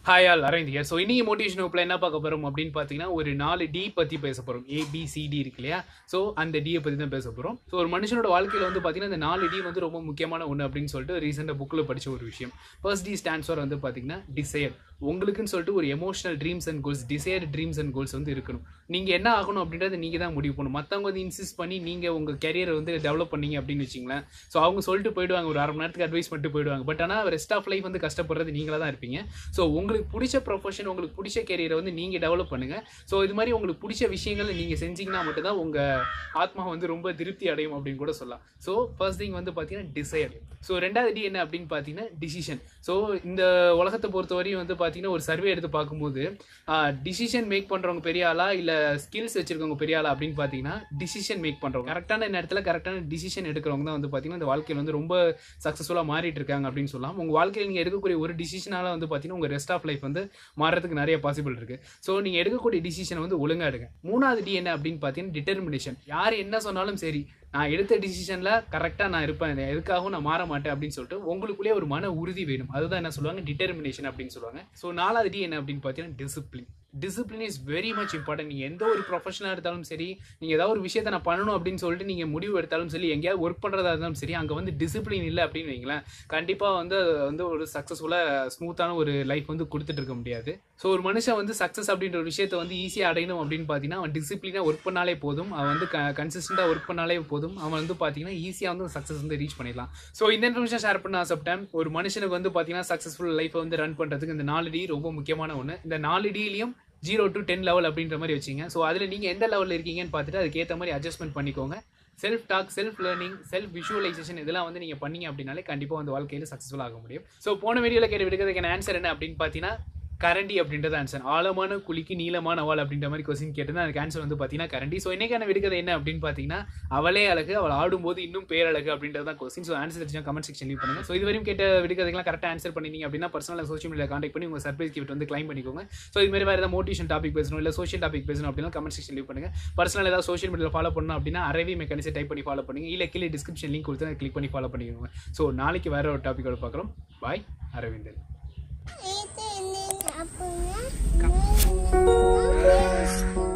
hi all Aravind here so இன்னைக்கு motivation வகுப்பில் என்ன பார்க்க போகிறோம் அப்படின்னு பார்த்தீங்கன்னா ஒரு நாலு டி பற்றி பேச போகிறோம் ஏபிசிடி இருக்கு இல்லையா ஸோ அந்த டியை பற்றி தான் பேச போகிறோம் ஸோ ஒரு மனுஷனோட வாழ்க்கையில் வந்து பார்த்தீங்கன்னா இந்த நாலு டி வந்து ரொம்ப முக்கியமான ஒன்று அப்படின்னு சொல்லிட்டு ரீசெண்டாக புக்கில் படித்த ஒரு விஷயம் ஃபர்ஸ்ட் டி ஸ்டாண்ட்ஸ் ஃபார் வந்து பார்த்தீங்கன்னா டிசையர் உங்களுக்குன்னு சொல்லிட்டு ஒரு emotional dreams and goals desire dreams and goals வந்து இருக்கணும் நீங்கள் என்ன ஆகணும் அப்படின்றத நீங்கள் தான் முடிவு பண்ணணும் மற்றவங்க வந்து இன்சிஸ்ட் பண்ணி நீங்கள் உங்கள் கரியரை வந்து டெவலப் பண்ணீங்க அப்படின்னு வச்சிங்களேன் ஸோ அவங்க சொல்லிட்டு போயிடுவாங்க ஒரு அரை மணி நேரத்துக்கு அட்வைஸ் பண்ணிட்டு போயிடுவாங்க பட் ஆனால் ரெஸ்ட் ஆஃப் லைஃப் வந்து கஷ்டப்படுறது நீங்களாக தான் இருப்பீங்க ஸோ உங்களுக்கு பிடிச்ச ப்ரொஃபஷன் உங்களுக்கு பிடிச்ச கரியரை வந்து நீங்கள் டெவலப் பண்ணுங்கள் ஸோ இது மாதிரி உங்களுக்கு பிடிச்ச விஷயங்களை நீங்கள் செஞ்சீங்கன்னா மட்டும்தான் உங்கள் ஆத்மா வந்து ரொம்ப திருப்தி அடையும் அப்படின்னு கூட சொல்லலாம் ஸோ ஃபர்ஸ்ட் திங் வந்து பார்த்தீங்கன்னா டிசைர் ஸோ ரெண்டாவது டி என்ன அப்படின்னு பார்த்தீங்கன்னா டிசிஷன் ஸோ இந்த உலகத்தை பொறுத்தவரையும் வந்து பார்த்தீங்கன்னா ஒரு சர்வே எடுத்து பார்க்கும்போது டிசிஷன் மேக் பண்ணுறவங்க பெரிய ஆளா இல்லை ஸ்கில்ஸ் வச்சிருக்கவங்க பெரிய ஆளா அப்படின்னு பார்த்தீங்கன்னா டிசிஷன் மேக் பண்ணுறவங்க கரெக்டான நேரத்தில் கரெக்டான டிசிஷன் எடுக்கிறவங்க தான் வந்து பார்த்தீங்கன்னா இந்த வாழ்க்கையில் வந்து ரொம்ப சக்ஸஸ்ஃபுல்லாக மாறிட்டு இருக்காங்க அப்படின்னு சொல்லலாம் உங்கள் வாழ்க்கையில் நீங்கள் எடுக்கக்கூடிய ஒரு டிசிஷனால வந்து பார்த்தீங்கன்னா உங்கள் ரெஸ்ட் ஆஃப் லைஃப் வந்து மாறதுக்கு நிறைய பாசிபிள் இருக்குது ஸோ நீங்கள் எடுக்கக்கூடிய டிசிஷன் வந்து ஒழுங்காக எடுங்க மூணாவது டி என்ன அப்படின்னு பார்த்தீங்கன்னா டிட்டர்மினேஷன் யார் என்ன சொன்னாலும் சரி நான் எடுத்த டிசிஷனில் கரெக்டாக நான் இருப்பேன் இது எதுக்காகவும் நான் மாற மாட்டேன் அப்படின்னு சொல்லிட்டு உங்களுக்குள்ளே ஒரு மன உறுதி வேணும் அதுதான் என்ன சொல்லுவாங்க டிட்டர்மினேஷன் அப்படின்னு சொல்லுவாங்க ஸோ நாலாவது டி என்ன அப்படின்னு பார்த்தீங்கன்னா discipline discipline is very much important நீங்கள் எந்த ஒரு ப்ரொஃபஷனாக எடுத்தாலும் சரி நீங்கள் ஏதாவது ஒரு விஷயத்தை நான் பண்ணணும் அப்படின்னு சொல்லிட்டு நீங்கள் முடிவு எடுத்தாலும் சரி எங்கேயாவது ஒர்க் பண்ணுறதா இருந்தாலும் சரி அங்கே வந்து டிசிப்ளின் இல்லை அப்படின்னு வைங்களேன் கண்டிப்பாக வந்து அது வந்து ஒரு சக்ஸஸ்ஃபுல்லாக ஸ்மூத்தான ஒரு லைஃப் வந்து கொடுத்துட்டு இருக்க முடியாது ஸோ ஒரு மனுஷன் வந்து சக்ஸஸ் அப்படின்ற ஒரு விஷயத்தை வந்து ஈஸியாக அடையணும் அப்படின்னு பார்த்தீங்கன்னா அவன் டிசிப்ளினாக ஒர்க் பண்ணாலே போதும் அவன் வந்து க கன்சிஸ்டண்டாக ஒர்க் பண்ணாலே போதும் அவன் வந்து பார்த்தீங்கன்னா ஈஸியாக வந்து சக்ஸஸ் வந்து ரீச் பண்ணிடலாம் ஸோ இந்த இன்ஃபர்மேஷன் ஷேர் பண்ண ஆசைப்பட்டேன் ஒரு மனுஷனுக்கு வந்து பார்த்தீங்கன்னா சக்ஸஸ்ஃபுல் லைஃப்பை வந்து ரன் பண்ணுறதுக்கு இந்த நாலு டி ரொம்ப முக்கியமான ஒன்று இந்த நாலு டிலையும் ஜீரோ டு டென் லெவல் அப்படின்ற மாதிரி வச்சிங்க ஸோ அதில் நீங்கள் எந்த லெவலில் இருக்கீங்கன்னு பார்த்துட்டு அதுக்கேற்ற மாதிரி அட்ஜஸ்ட்மெண்ட் பண்ணிக்கோங்க self talk self learning self visualization இதெல்லாம் வந்து நீங்கள் பண்ணீங்க அப்படின்னாலே கண்டிப்பாக வந்து வாழ்க்கையில் சக்ஸஸ்ஃபுல் ஆக முடியும் ஸோ போன வீடியோவில் கேட்டு விடுக்கிறதுக்கான ஆன்சர் என்ன அப்படின்னு பார்த்தீங்கன்னா கரண்டி அப்படின்றது ஆன்சர் ஆழமான குழிக்கு நீளமான அவள் அப்படின்ற மாதிரி கொஸ்டின் கேட்டு அதுக்கு ஆன்சர் வந்து பார்த்தீங்கன்னா கரண்டி ஸோ இன்னைக்கான விடுக்கிறது என்ன அப்படின்னு பார்த்தீங்கன்னா அவளே அழகு அவள் ஆடும்போது இன்னும் பேரழகு அப்படின்றது தான் கொஸ்டின் ஸோ ஆன்சர் தெரிஞ்சா கமெண்ட் செக்ஷன் லீவ் பண்ணுங்க ஸோ இது வரையும் கேட்ட விடுக்கிறதுக்கெல்லாம் கரெக்டாக ஆன்சர் பண்ணிங்க அப்படின்னா பர்சனலாக சோஷியல் மீடியா கான்டாக்ட் பண்ணி உங்கள் சர்ப்ரைஸ் கிஃப்ட் வந்து கிளைம் பண்ணிக்கோங்க ஸோ இது மாதிரி வேறு ஏதாவது மோட்டிவேஷன் டாபிக் பேசணும் இல்லை சோஷியல் டாபிக் பேசணும் அப்படின்னா கமெண்ட் செக்ஷன் லீவ் பண்ணுங்க பர்சனல் ஏதாவது சோஷியல் மீடியா ஃபாலோ பண்ணணும் அப்படின்னா அரவி மெக்கானிக்ஸை டைப் பண்ணி ஃபாலோ பண்ணுங்க இல்லை கீழே டிஸ்கிரிப்ஷன் லிங்க் கொடுத்து கிளிக் பண்ணி ஃபாலோ பண்ணிக்கோங்க ஸோ நாளைக்கு வேற ஒரு டாப்பிக்கோட பார்க்குறோம் பாய் அரவிந்தன் இது என்ன சாப்பிடுங்க